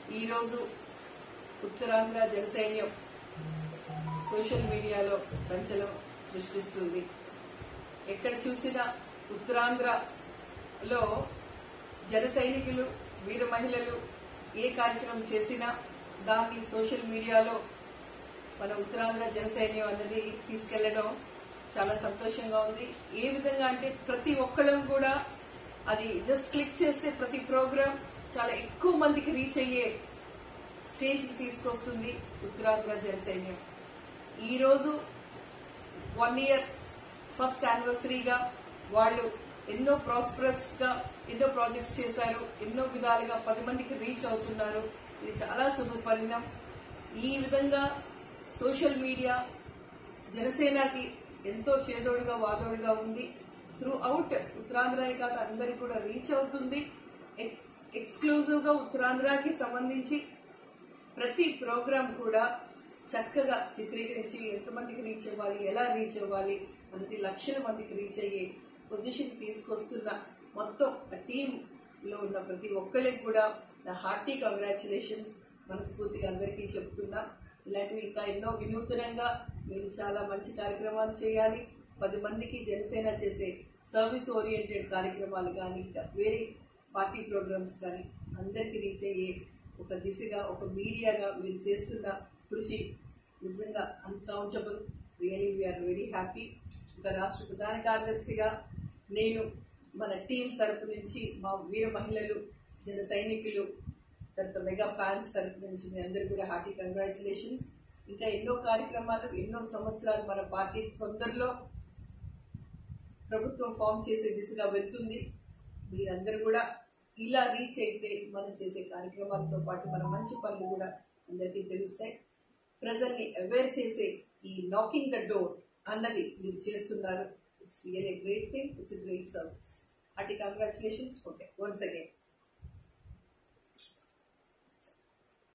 ఈరోజు ఉత్తరాంధ్ర జనసైన్యం సోషల్ మీడియాలో సంచలనం సృష్టిస్తుంది ఎక్కడ చూసినా ఉత్తరాంధ్రలో జన సైనికులు వీర మహిళలు ఏ కార్యక్రమం చేసినా దాన్ని సోషల్ మీడియాలో మన ఉత్తరాంధ్ర జనసైన్యం అన్నది తీసుకెళ్లడం చాలా సంతోషంగా ఉంది ఏ విధంగా అంటే ప్రతి ఒక్కళ్ళం కూడా అది జస్ట్ క్లిక్ చేస్తే ప్రతి ప్రోగ్రామ్ చాలా ఎక్కువ మందికి రీచ్ అయ్యే స్టేజ్కి తీసుకొస్తుంది ఉత్తరాంధ్ర జనసైన్యం ఈరోజు వన్ ఇయర్ ఫస్ట్ యానివర్సరీగా వాళ్ళు ఎన్నో ప్రాస్పరస్ గా ఎన్నో ప్రాజెక్ట్స్ చేశారు ఎన్నో విధాలుగా పది మందికి రీచ్ అవుతున్నారు ఇది చాలా శుభ పరిణామం ఈ విధంగా సోషల్ మీడియా జనసేనకి ఎంతో చేదోడుగా వాదోడుగా ఉంది త్రూ అవుట్ ఉత్తరాంధ్ర కాదు అందరికి కూడా రీచ్ అవుతుంది ఎక్స్క్లూజివ్ గా ఉత్తరాంధ్రకి సంబంధించి ప్రతి ప్రోగ్రామ్ కూడా చక్కగా చిత్రీకరించి ఎంతమందికి రీచ్ అవ్వాలి ఎలా రీచ్ అవ్వాలి అన్నది లక్షల మందికి రీచ్ అయ్యే పొజిషన్ తీసుకొస్తున్న మొత్తం టీమ్ లో ఉన్న ప్రతి ఒక్కరికి కూడా నా హార్టీ కంగ్రాచులేషన్స్ మనస్ఫూర్తిగా అందరికీ చెప్తున్నా ఇలాంటివి ఇంకా ఎన్నో వినూతనంగా మీరు చాలా మంచి కార్యక్రమాలు చేయాలి పది మందికి జనసేన చేసే సర్వీస్ ఓరియంటెడ్ కార్యక్రమాలు కానీ ఇంకా వేరే పార్టీ ప్రోగ్రామ్స్ కానీ అందరికీ రీచ్ అయ్యే ఒక దిశగా ఒక మీడియాగా మీరు చేస్తున్న కృషి నిజంగా uncountable really we are very happy ఒక రాష్ట్ర ప్రధాన కార్యదర్శిగా నేను మన టీం తరపు నుంచి మా వీర మహిళలు జన సైనికులు తర్వాత మెగా ఫ్యాన్స్ తరపు నుంచి మీ అందరూ కూడా హార్టీ కంగ్రాచులేషన్స్ ఇంకా ఎన్నో కార్యక్రమాలు ఎన్నో సంవత్సరాలు మన పార్టీ తొందరలో ప్రభుత్వం ఫామ్ చేసే దిశగా వెళ్తుంది మీరందరూ కూడా ఇలా రీచ్ అయితే మనం చేసే కార్యక్రమాలతో పాటు మన మంచి పనులు కూడా అందరికీ తెలుస్తాయి ప్రజల్ని అవేర్ చేసే ఈ నాకింగ్ ద డోర్ అన్నది మీరు చేస్తున్నారు it's real great thing it's great service అటు కంగ్రాచులేషన్స్ ఓకే వన్స్ అగైన్